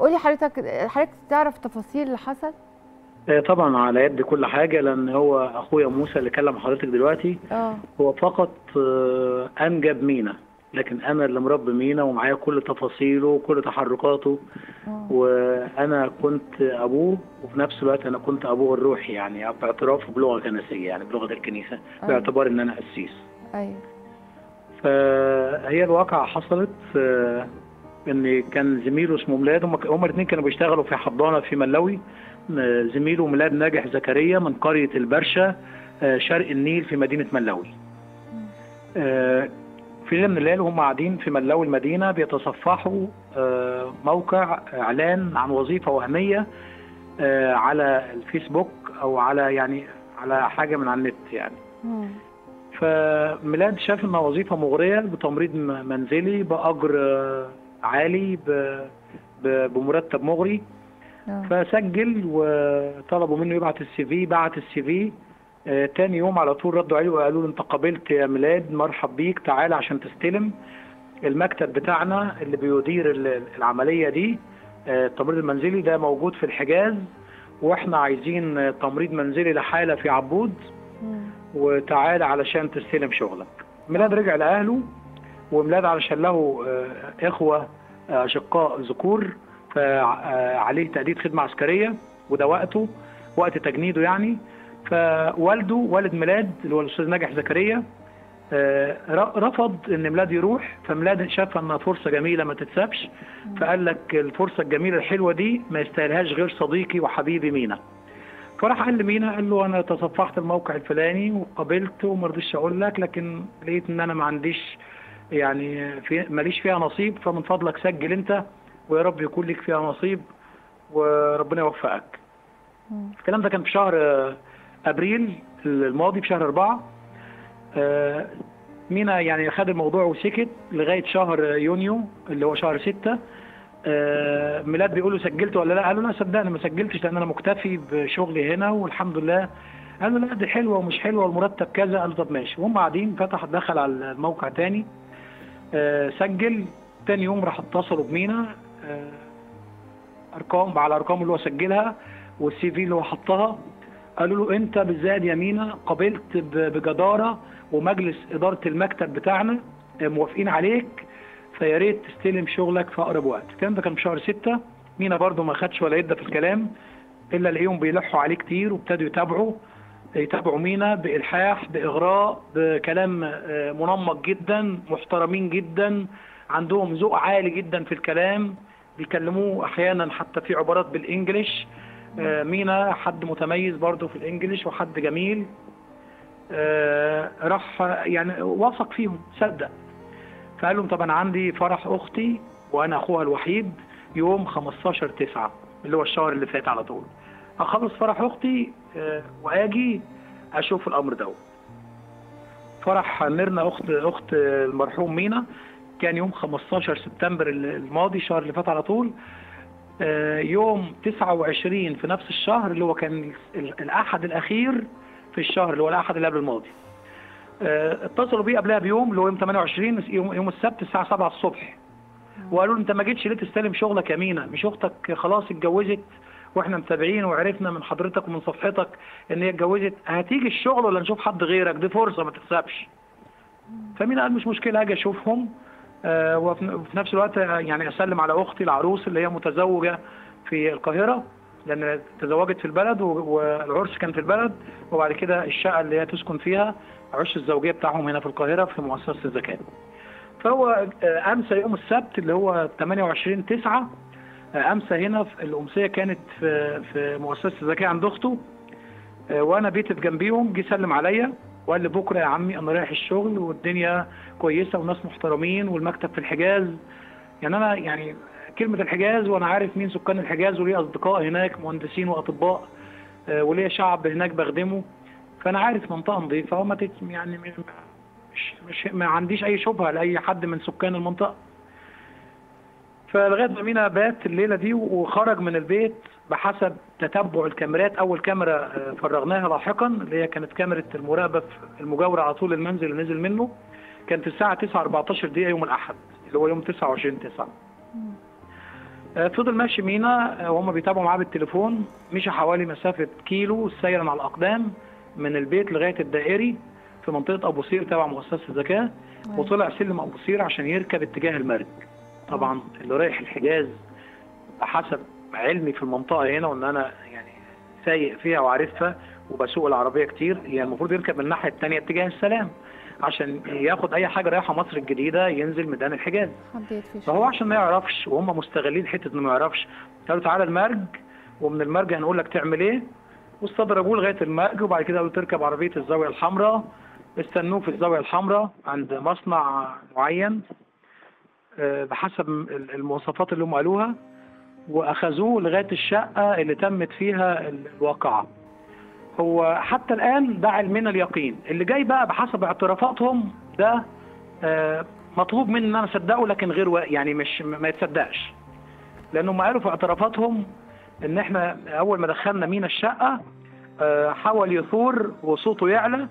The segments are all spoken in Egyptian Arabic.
قولي حضرتك حضرتك تعرف تفاصيل اللي حصل آه، طبعا على يد كل حاجه لان هو اخويا موسى اللي كلم حضرتك دلوقتي اه هو فقط آه، انجب مينا لكن انا اللي مربي مينا ومعايا كل تفاصيله وكل تحركاته اه وانا كنت ابوه وفي نفس الوقت انا كنت ابوه الروحي يعني باعترافه بلغه كنسيه يعني بلغه الكنيسه باعتبار ان انا قسيس ايوه فهي الواقعة حصلت آه، ان كان زميله اسمه ميلاد هم هما الاثنين كانوا بيشتغلوا في حضانه في ملوي آه، زميله ميلاد ناجح زكريا من قريه البرشا آه، شرق النيل في مدينه ملوي آه، في ليله من الليالي وهم قاعدين في ملوي المدينه بيتصفحوا آه، موقع اعلان عن وظيفه وهميه آه، على الفيسبوك او على يعني على حاجه من على النت يعني مم. فميلاد شاف انها وظيفه مغريه بتمريض م- منزلي باجر آه، عالي ب- ب- بمرتب مغري اه فسجل وطلبوا منه يبعت السي في بعت السي في آه، تاني يوم على طول ردوا عليه وقالوا له انت قابلت يا ميلاد مرحب بيك تعال عشان تستلم المكتب بتاعنا اللي بيدير ال- العمليه دي آه، التمريض المنزلي ده موجود في الحجاز واحنا عايزين آه، تمريض منزلي لحاله في عبود مم. وتعال علشان تستلم شغلك ميلاد رجع لأهله وميلاد علشان له آه، إخوة آه، أشقاء ذكور فعليه تأدية خدمة عسكرية وده وقته وقت تجنيده يعني فوالده والد ميلاد اللي هو الأستاذ ناجح زكريا آه، ر- رفض ان ميلاد يروح فميلاد شاف انها فرصه جميله ما تتسابش فقال لك الفرصه الجميله الحلوه دي ما يستاهلهاش غير صديقي وحبيبي مينا فراح قال لمينا قال له انا تصفحت الموقع الفلاني وقابلت وما رضيتش اقول لك لكن لقيت ان انا ما عنديش يعني في ماليش فيها نصيب فمن فضلك سجل انت ويا رب يكون لك فيها نصيب وربنا يوفقك مم. الكلام ده كان في شهر آه، ابريل الماضي في شهر أربعة آه، مينا يعني خد الموضوع وسكت لغايه شهر يونيو اللي هو شهر ستة آه، ميلاد بيقول له سجلت ولا لا؟ قال له لا صدقني ما سجلتش لان انا مكتفي بشغلي هنا والحمد لله قال له لا دي حلوه ومش حلوه والمرتب كذا قال له طب ماشي وهم قاعدين فتح دخل على الموقع تاني آه، سجل تاني يوم راح اتصلوا بمينا آه، ارقام على الارقام اللي هو سجلها والسي في اللي هو حطها قالوا له انت بالذات يا مينا قبلت ب- بجداره ومجلس اداره المكتب بتاعنا آه، موافقين عليك فيا ريت تستلم شغلك في اقرب وقت الكلام ده كان في شهر ستة مينا برضو ما خدش ولا يده في الكلام الا الاقيهم بيلحوا عليه كتير وابتدوا يتابعوا يتابعوا مينا بالحاح باغراء بكلام آه، منمق جدا محترمين جدا عندهم ذوق عالي جدا في الكلام بيكلموه احيانا حتى في عبارات بالانجلش آه، مينا حد متميز برضو في الانجليش وحد جميل آه، راح يعني وثق فيهم صدق فقال لهم طب انا عندي فرح اختي وانا اخوها الوحيد يوم 15 9 اللي هو الشهر اللي فات على طول اخلص فرح اختي آه، واجي اشوف الامر ده فرح ميرنا اخت اخت المرحوم مينا كان يوم 15 سبتمبر الماضي الشهر اللي فات على طول آه، يوم 29 في نفس الشهر اللي هو كان ال- الأحد الأخير في الشهر اللي هو الأحد اللي قبل الماضي آه، اتصلوا بيه قبلها بيوم اللي هو يوم 28 يوم, يوم السبت الساعة 7 الصبح وقالوا له انت ما جيتش ليه تستلم شغلك يا مينا مش اختك خلاص اتجوزت واحنا متابعين وعرفنا من حضرتك ومن صفحتك ان هي اتجوزت هتيجي الشغل ولا نشوف حد غيرك دي فرصه ما تتسابش فمينا قال مش مشكله اجي اشوفهم آه، وفي وفي نفس الوقت آه، يعني اسلم على اختي العروس اللي هي متزوجه في القاهره لان تزوجت في البلد و- والعرس كان في البلد وبعد كده الشقه اللي هي تسكن فيها عرس الزوجيه بتاعهم هنا في القاهره في مؤسسه الزكاه فهو آه، امس يوم السبت اللي هو 28 9 امس هنا في الامسيه كانت في في مؤسسه الزكاه عند اخته آه، وانا بيتي في جنبيهم جه سلم عليا وقال لي بكره يا عمي انا رايح الشغل والدنيا كويسه وناس محترمين والمكتب في الحجاز يعني انا يعني كلمه الحجاز وانا عارف مين سكان الحجاز وليا اصدقاء هناك مهندسين واطباء آه، وليا شعب هناك بخدمه فانا عارف منطقه نظيفه وما تت يعني م- مش مش ما عنديش اي شبهه لاي حد من سكان المنطقه فلغايه ما مينا بات الليله دي وخرج من البيت بحسب تتبع الكاميرات اول كاميرا آه، فرغناها لاحقا اللي هي كانت كاميرا المراقبه في المجاوره على طول المنزل اللي نزل منه كانت الساعه 9 14 دقيقه يوم الاحد اللي هو يوم 29 9 آه، فضل ماشي مينا آه، وهم بيتابعوا معاه بالتليفون مشي حوالي مسافة كيلو سيرا على الأقدام من البيت لغاية الدائري في منطقة أبو سير تبع مؤسسة الزكاة وطلع سلم أبو سير عشان يركب اتجاه المرج طبعا اللي رايح الحجاز حسب علمي في المنطقة هنا وإن أنا يعني سايق فيها وعارفها وبسوق العربية كتير يعني المفروض يركب من الناحية التانية اتجاه السلام عشان ياخد أي حاجة رايحة مصر الجديدة ينزل ميدان الحجاز حبيت في فهو عشان ما يعرفش وهم مستغلين حته انه ما يعرفش قالوا تعالى المرج ومن المرج هنقول لك تعمل ايه واستضربوه لغايه المرج وبعد كده قالوا تركب عربيه الزاويه الحمراء استنوه في الزاويه الحمراء عند مصنع معين آه، بحسب ال- المواصفات اللي هم قالوها واخذوه لغايه الشقه اللي تمت فيها ال- الواقعه هو حتى الان ده علمنا اليقين اللي جاي بقى بحسب اعترافاتهم ده آه، مطلوب مني ان انا اصدقه لكن غير وا- يعني مش ما يتصدقش لانهم قالوا في اعترافاتهم ان احنا اول ما دخلنا مينا الشقه آه، حاول يثور وصوته يعلى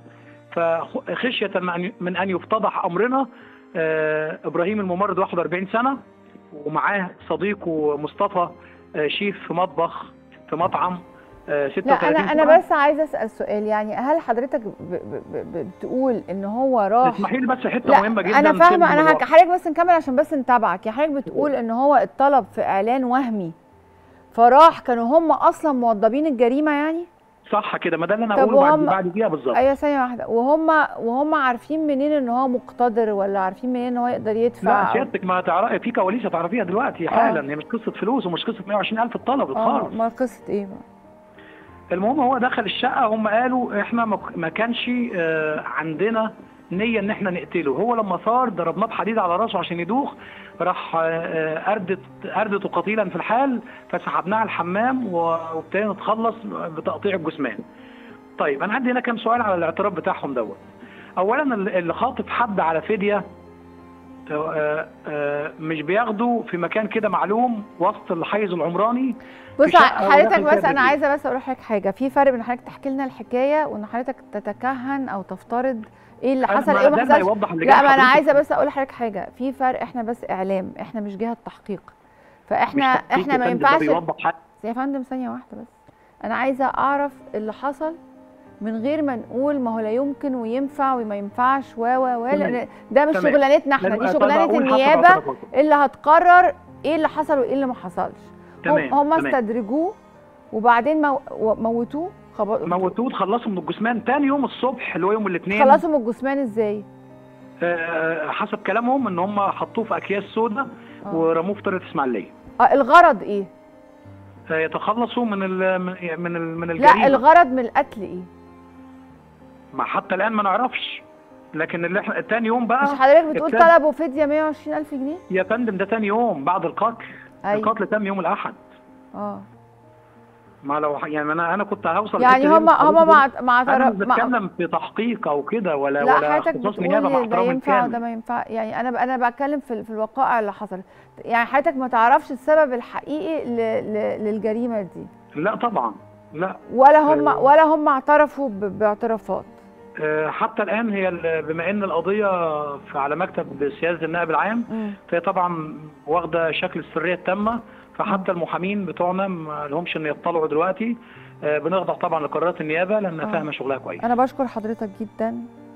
فخشيه من أن- من ان يفتضح امرنا آه، ابراهيم الممرض 41 سنه ومعاه صديقه مصطفى آه، شيف في مطبخ في مطعم آه، لا 36 انا سنة. انا بس عايزه اسال سؤال يعني هل حضرتك ب- ب- ب- بتقول ان هو راح اسمحي لي بس حته لا مهمه جدا انا تبني فاهمه انا هك- الواقع. حضرتك بس نكمل عشان بس نتابعك يا حضرتك بتقول ان هو اتطلب في اعلان وهمي فراح كانوا هم اصلا موضبين الجريمه يعني صح كده ما ده اللي انا طب هقوله بعد وهم- بعد دقيقه بالظبط ايوه ثانيه واحده وهم وهم عارفين منين ان هو مقتدر ولا عارفين منين ان هو يقدر يدفع لا سيادتك ما تعرفي في كواليس هتعرفيها دلوقتي حالا هي مش قصه فلوس ومش قصه 120000 اتطلبت اه خالص ما قصه ايه بقى المهم هو دخل الشقه هم قالوا احنا ما- ما كانش آه، عندنا نيه ان احنا نقتله هو لما ثار ضربناه بحديد على راسه عشان يدوخ راح آه، آه، اردت اردت قتيلا في الحال فسحبناه على الحمام و- وابتدينا نتخلص بتقطيع الجثمان طيب انا عندي هنا كام سؤال على الاعتراف بتاعهم دوت اولا اللي اللي خاطف حد على فديه آه، آه، مش بياخده في مكان كده معلوم وسط الحيز العمراني بص شقة حضرتك وداخل بس فيها انا بيت. عايزه بس اقول لحضرتك حاجه في فرق بين حضرتك تحكي لنا الحكايه وان حضرتك تتكهن او تفترض ايه اللي أنا- حصل ما ايه ده وما اللي حصلش هيوضح اللي لا جاي ما انا حضرتك. عايزه بس اقول لحضرتك حاجه في فرق احنا بس اعلام احنا مش جهه تحقيق فاحنا مش تحقيق احنا يا ما فندم، ده ينفعش بيوضح حاجة. يا فندم ثانيه واحده بس انا عايزه اعرف اللي حصل من غير ما نقول ما هو لا يمكن وينفع وما ينفعش و و و تمام. لان ده مش تمام. شغلانتنا احنا لأن- دي طب شغلانه أقول حسب النيابه اعترافاتكم. اللي هتقرر ايه اللي حصل وايه اللي ما حصلش تمام، هم هم تمام. استدرجوه وبعدين مو... و- موتوه خب... موتوه تخلصوا من الجثمان تاني يوم الصبح اللي هو يوم الاثنين خلصوا من الجثمان ازاي آه حسب كلامهم ان هم حطوه في اكياس سوداء آه. ورموه في طريق اسماعيليه آه الغرض ايه آه يتخلصوا من ال من من, ال من لا الجريمه الغرض من القتل ايه ما حتى الان ما نعرفش لكن اللي احنا تاني يوم بقى مش حضرتك بتقول ابتدى- طلبوا فديه 120000 جنيه يا فندم ده تاني يوم بعد القتل أيوة. القتل تم يوم الاحد اه ما لو يعني انا انا كنت هوصل يعني الحتة دي هم بس هم حضرتك- مع مع انا مش مع- بتكلم في تحقيق او كده ولا لا ولا حضرتك اختصاص نيابه مع بتقول ده احترامي ينفع الكامل وده ما ينفع يعني انا ب- انا بتكلم في ال- في الوقائع اللي حصلت يعني حضرتك ما تعرفش السبب الحقيقي ل... ل... للجريمه دي لا طبعا لا ولا هم أيوة. ولا هم اعترفوا ب... باعترافات آه، حتى الان هي ال- بما ان القضيه في على مكتب سياده النائب العام مم. فهي طبعا واخده شكل السريه التامه فحتى المحامين بتوعنا ما لهمش ان يطلعوا دلوقتي آه، بنخضع طبعا لقرارات النيابه لانها آه. فاهمه شغلها كويس انا بشكر حضرتك جدا